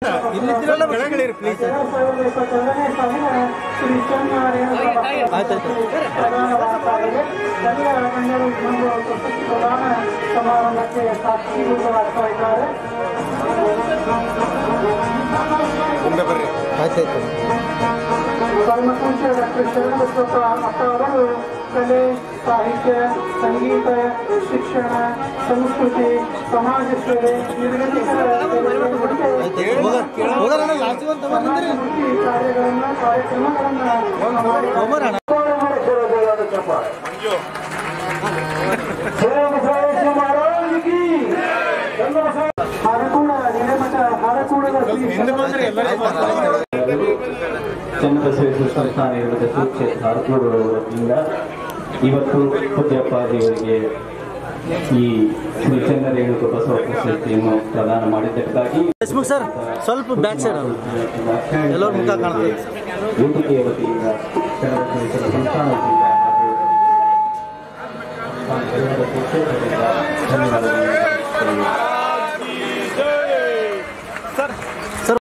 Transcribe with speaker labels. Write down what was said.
Speaker 1: ಇಲ್ಲಿದ್ದೀರಲ್ಲ ಕೆಳಗಡೆ ಪ್ಲೀಸ್
Speaker 2: ಸಾವಿರದ ಇಪ್ಪತ್ತೆರಡನೇ ಸಾಲಿನ ಶ್ರೀ
Speaker 1: ಆಯ್ತಾಯ್ತು.
Speaker 2: ಚನ್ನರಾಯರಿಗೆ ಎಲ್ಲ ಗಣ್ಯರು ಒಂದು ಪ್ರಶಸ್ತಿ ಪ್ರದಾನ ಸಮಾರಂಭಕ್ಕೆ ಸಾಕ್ಷೀಭೂತರಾಗ್ತಾ ಇದ್ದಾರೆ
Speaker 1: ಆಯ್ತಾಯ್ತು
Speaker 2: ಪರಮಪೂಜ್ಯ ಡಾಕ್ಟರ್ ಶರಣಬಸಪ್ಪ ಅಕ್ಕ ಅವರು ಕಲೆ ಸಾಹಿತ್ಯ ಸಂಗೀತ ಶಿಕ್ಷಣ ಸಂಸ್ಕೃತಿ ಸಮಾಜ ಸೇವೆ ನಿರ್ಗತಿಕರ ಸೇವೆಗಳಿಗೆ
Speaker 1: ಹೋಗೋಣ ಲಾಸ್ಟ್ ಅಂತ ಬಂದಿದ್ದೀರಿ
Speaker 2: ಸಮಾಜಮುಖಿ ಕಾರ್ಯಗಳನ್ನ ಕಾರ್ಯಕ್ರಮಗಳನ್ನ
Speaker 1: ಹೋಗೋಣ
Speaker 2: ಹಾರಕೂಡ ಹಿರೇಮಠ ಹಾರಕೂಡದ ಶ್ರೀ
Speaker 3: ಚನ್ನಬಸವೇಶ್ವರ ಸಂಸ್ಥಾನ ಇರುವುದ ಸುಕ್ಷೇತ್ರ ಹರಕೂರು ವತಿಯಿಂದ ಇವತ್ತು ಪೂಜ್ಯಪ್ಪ ದೇವರಿಗೆ ಈ ಶ್ರೀ ಚನ್ನರೇಣುಕ ಬಸವ ಪ್ರಶಸ್ತಿಯನ್ನು ಪ್ರದಾನ ಮಾಡಿದ್ದಕ್ಕಾಗಿ
Speaker 1: ದೇಶ್ಮುಖ್ ಸರ್ ಸ್ವಲ್ಪ ಬ್ಯಾಕ್ ಸೈಡ್ ಎಲ್ಲರ ಮುಖ ಕಾಣ್ತದೆ
Speaker 3: ವೇದಿಕೆಯ ವತಿಯಿಂದ ಚನ್ನಬಸವೇಶ್ವರ ಸಂಸ್ಥಾನ ವತಿಯಿಂದ ಹಾಗೂ ಎಲ್ಲರ ಸುಕ್ಷೇತ್ರದಿಂದ ಧನ್ಯವಾದಗಳನ್ನು